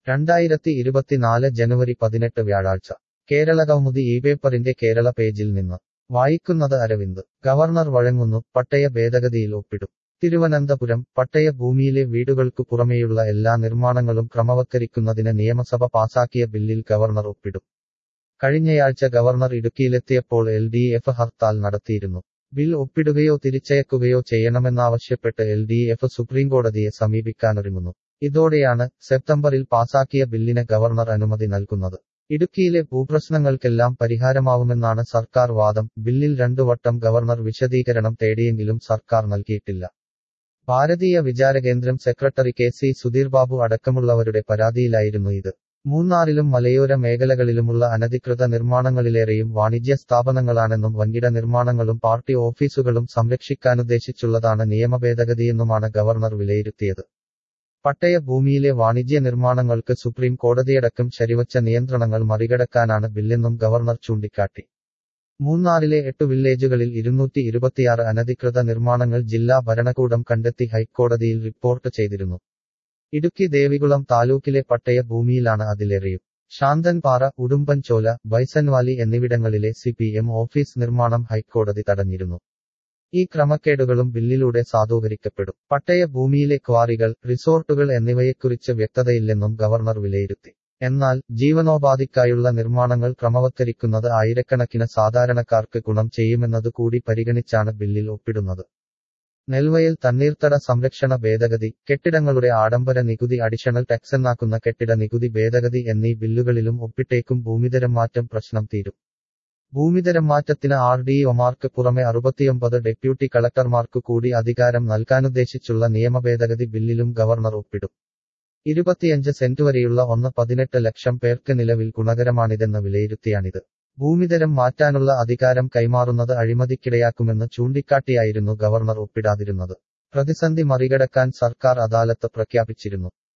രണ്ടായിരത്തി ഇരുപത്തിനാല് ജനുവരി പതിനെട്ട് വ്യാഴാഴ്ച കേരള കൗമുദി ഈ പേപ്പറിന്റെ കേരള പേജിൽ നിന്ന് വായിക്കുന്നത് അരവിന്ദ് ഗവർണർ വഴങ്ങുന്നു പട്ടയ ഭേദഗതിയിൽ ഒപ്പിടും തിരുവനന്തപുരം പട്ടയ ഭൂമിയിലെ വീടുകൾക്കു പുറമേയുള്ള എല്ലാ നിർമ്മാണങ്ങളും ക്രമവത്കരിക്കുന്നതിന് നിയമസഭ പാസാക്കിയ ബില്ലിൽ ഗവർണർ ഒപ്പിടും കഴിഞ്ഞയാഴ്ച ഗവർണർ ഇടുക്കിയിലെത്തിയപ്പോൾ എൽ ഡി എഫ് ഹർത്താൽ നടത്തിയിരുന്നു ബിൽ ഒപ്പിടുകയോ തിരിച്ചയക്കുകയോ ചെയ്യണമെന്നാവശ്യപ്പെട്ട് എൽ ഡി എഫ് സുപ്രീംകോടതിയെ സമീപിക്കാനൊരുങ്ങുന്നു ഇതോടെയാണ് സെപ്റ്റംബറിൽ പാസാക്കിയ ബില്ലിന് ഗവർണർ അനുമതി നൽകുന്നത് ഇടുക്കിയിലെ ഭൂപ്രശ്നങ്ങൾക്കെല്ലാം പരിഹാരമാവുമെന്നാണ് സർക്കാർ വാദം ബില്ലിൽ രണ്ടു വട്ടം ഗവർണർ വിശദീകരണം തേടിയെങ്കിലും സർക്കാർ നൽകിയിട്ടില്ല Bharatiya Vicharakendram secretary K C Sudheer Babu അടക്കമുള്ളവരുടെ പരാതിയിലായിരുന്നു ഇത് മൂന്നാറിലും മലയോര മേഖലകളിലുമുള്ള അനധികൃത നിർമ്മാണങ്ങളിലേറെയും വാണിജ്യ സ്ഥാപനങ്ങളാണെന്നും വൻകിട നിർമ്മാണങ്ങളും പാർട്ടി ഓഫീസുകളും സംരക്ഷിക്കാനുദ്ദേശിച്ചുള്ളതാണ് നിയമഭേദഗതിയെന്നുമാണ് ഗവർണർ വിലയിരുത്തിയത് പട്ടയ ഭൂമിയിലെ വാണിജ്യ നിർമ്മാണങ്ങൾക്ക് സുപ്രീം കോടതിയടക്കം ശരിവച്ച നിയന്ത്രണങ്ങൾ മറികടക്കാനാണ് ബില്ലെന്നും ഗവർണർ ചൂണ്ടിക്കാട്ടി മൂന്നാറിലെ എട്ട് വില്ലേജുകളിൽ ഇരുന്നൂറ്റി ഇരുപത്തിയാറ് അനധികൃത നിർമ്മാണങ്ങൾ ജില്ലാ ഭരണകൂടം കണ്ടെത്തി ഹൈക്കോടതിയിൽ റിപ്പോർട്ട് ചെയ്തിരുന്നു ഇടുക്കി ദേവികുളം താലൂക്കിലെ പട്ടയ ഭൂമിയിലാണ് അതിലേറെയും ശാന്തൻപാറ ഉടുമ്പൻചോല ബൈസൻവാലി എന്നിവിടങ്ങളിലെ സി പി എം ഓഫീസ് നിർമ്മാണം ഹൈക്കോടതി തടഞ്ഞിരുന്നു ഈ ക്രമക്കേടുകളും ബില്ലിലൂടെ സാധൂകരിക്കപ്പെടും പട്ടയ ഭൂമിയിലെ ക്വാറികൾ റിസോർട്ടുകൾ എന്നിവയെക്കുറിച്ച് വ്യക്തതയില്ലെന്നും ഗവർണർ വിലയിരുത്തി എന്നാൽ ജീവനോപാധിക്കായുള്ള നിർമ്മാണങ്ങൾ ക്രമവത്കരിക്കുന്നത് ആയിരക്കണക്കിന് സാധാരണക്കാർക്ക് ഗുണം ചെയ്യുമെന്നത് കൂടി പരിഗണിച്ചാണ് ബില്ലിൽ ഒപ്പിടുന്നത് നെൽവയൽ തണ്ണീർത്തട സംരക്ഷണ ഭേദഗതി കെട്ടിടങ്ങളുടെ ആഡംബര നികുതി അഡിഷണൽ ടാക്സെന്നാക്കുന്ന കെട്ടിട നികുതി ഭേദഗതി എന്നീ ബില്ലുകളിലും ഒപ്പിട്ടേക്കും ഭൂമിതരം മാറ്റം പ്രശ്നം തീരും ഭൂമിതരം മാറ്റത്തിന് ആർ ഡി ഒമാർക്ക് പുറമെ അറുപത്തിയൊമ്പത് ഡെപ്യൂട്ടി കളക്ടർമാർക്കു കൂടി അധികാരം നൽകാനുദ്ദേശിച്ചുള്ള നിയമഭേദഗതി ബില്ലിലും ഗവർണർ ഒപ്പിടും ഇരുപത്തിയഞ്ച് സെന്റ് വരെയുള്ള ഒന്ന് പതിനെട്ട് ലക്ഷം പേർക്ക് നിലവിൽ ഗുണകരമാണിതെന്ന് വിലയിരുത്തിയാണിത് ഭൂമിതരം മാറ്റാനുള്ള അധികാരം കൈമാറുന്നത് അഴിമതിക്കിടയാക്കുമെന്ന് ചൂണ്ടിക്കാട്ടിയായിരുന്നു ഗവർണർ ഒപ്പിടാതിരുന്നത് പ്രതിസന്ധി മറികടക്കാൻ സർക്കാർ അദാലത്ത് പ്രഖ്യാപിച്ചിരുന്നു